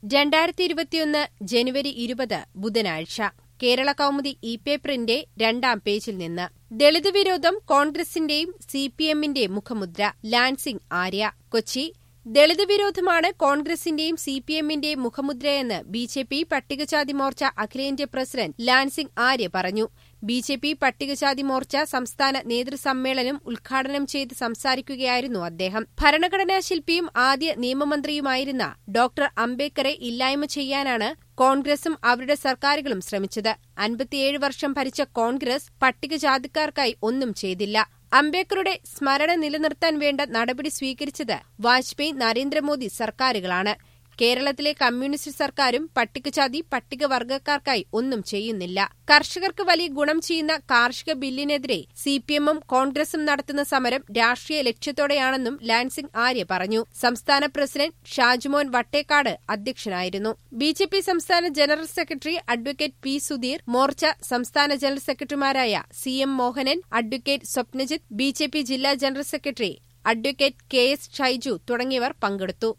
രണ്ടായിരത്തി ഇരുപത്തിയൊന്ന് ജനുവരി ഇരുപത് ബുധനാഴ്ച കേരള കൗമുദി ഇ പേപ്പറിന്റെ രണ്ടാം പേജിൽ നിന്ന് ദളിത് വിരോധം കോൺഗ്രസിന്റെയും സി പി എമ്മിന്റെയും മുഖമുദ്ര ലാൻസിംഗ് ആര്യ കൊച്ചി ദളിത് വിരോധമാണ് കോൺഗ്രസിന്റെയും സി പി എമ്മിന്റെയും മുഖമുദ്രയെന്ന് ബി ജെ പി പട്ടികജാതി മോർച്ച അഖിലേന്ത്യാ പ്രസിഡന്റ് ലാൻസിംഗ് ആര്യ പറഞ്ഞു ബി ജെ പി പട്ടികജാതി മോർച്ച സംസ്ഥാന നേതൃസമ്മേളനം ഉദ്ഘാടനം ചെയ്ത് സംസാരിക്കുകയായിരുന്നു അദ്ദേഹം ഭരണഘടനാ ശില്പിയും ആദ്യ നിയമമന്ത്രിയുമായിരുന്ന ഡോക്ടർ അംബേദ്കറെ ഇല്ലായ്മ ചെയ്യാനാണ് കോൺഗ്രസും അവരുടെ സർക്കാരുകളും ശ്രമിച്ചത് അൻപത്തിയേഴ് വർഷം ഭരിച്ച കോൺഗ്രസ് പട്ടികജാതിക്കാർക്കായി ഒന്നും ചെയ്തില്ല അംബേദ്കറുടെ സ്മരണ നിലനിർത്താൻ വേണ്ട നടപടി സ്വീകരിച്ചത് വാജ്പേയി നരേന്ദ്രമോദി സർക്കാരുകളാണ് കേരളത്തിലെ കമ്മ്യൂണിസ്റ്റ് സർക്കാരും പട്ടികജാതി പട്ടികവർഗക്കാർക്കായി ഒന്നും ചെയ്യുന്നില്ല കർഷകർക്ക് വലിയ ഗുണം ചെയ്യുന്ന കാർഷിക ബില്ലിനെതിരെ സിപിഎമ്മും കോൺഗ്രസും നടത്തുന്ന സമരം രാഷ്ട്രീയ ലക്ഷ്യത്തോടെയാണെന്നും ലാൻസിംഗ് ആര്യ പറഞ്ഞു സംസ്ഥാന പ്രസിഡന്റ് ഷാജുമോൻ വട്ടേക്കാട് അധ്യക്ഷനായിരുന്നു ബി ജെ പി സംസ്ഥാന general secretary advocate P Sudheer Morcha സംസ്ഥാന ജനറൽ സെക്രട്ടറിമാരായ C M Mohanan advocate Swapnajith B J P ജില്ലാ general secretary advocate K S Shaiju തുടങ്ങിയവർ പങ്കെടുത്തു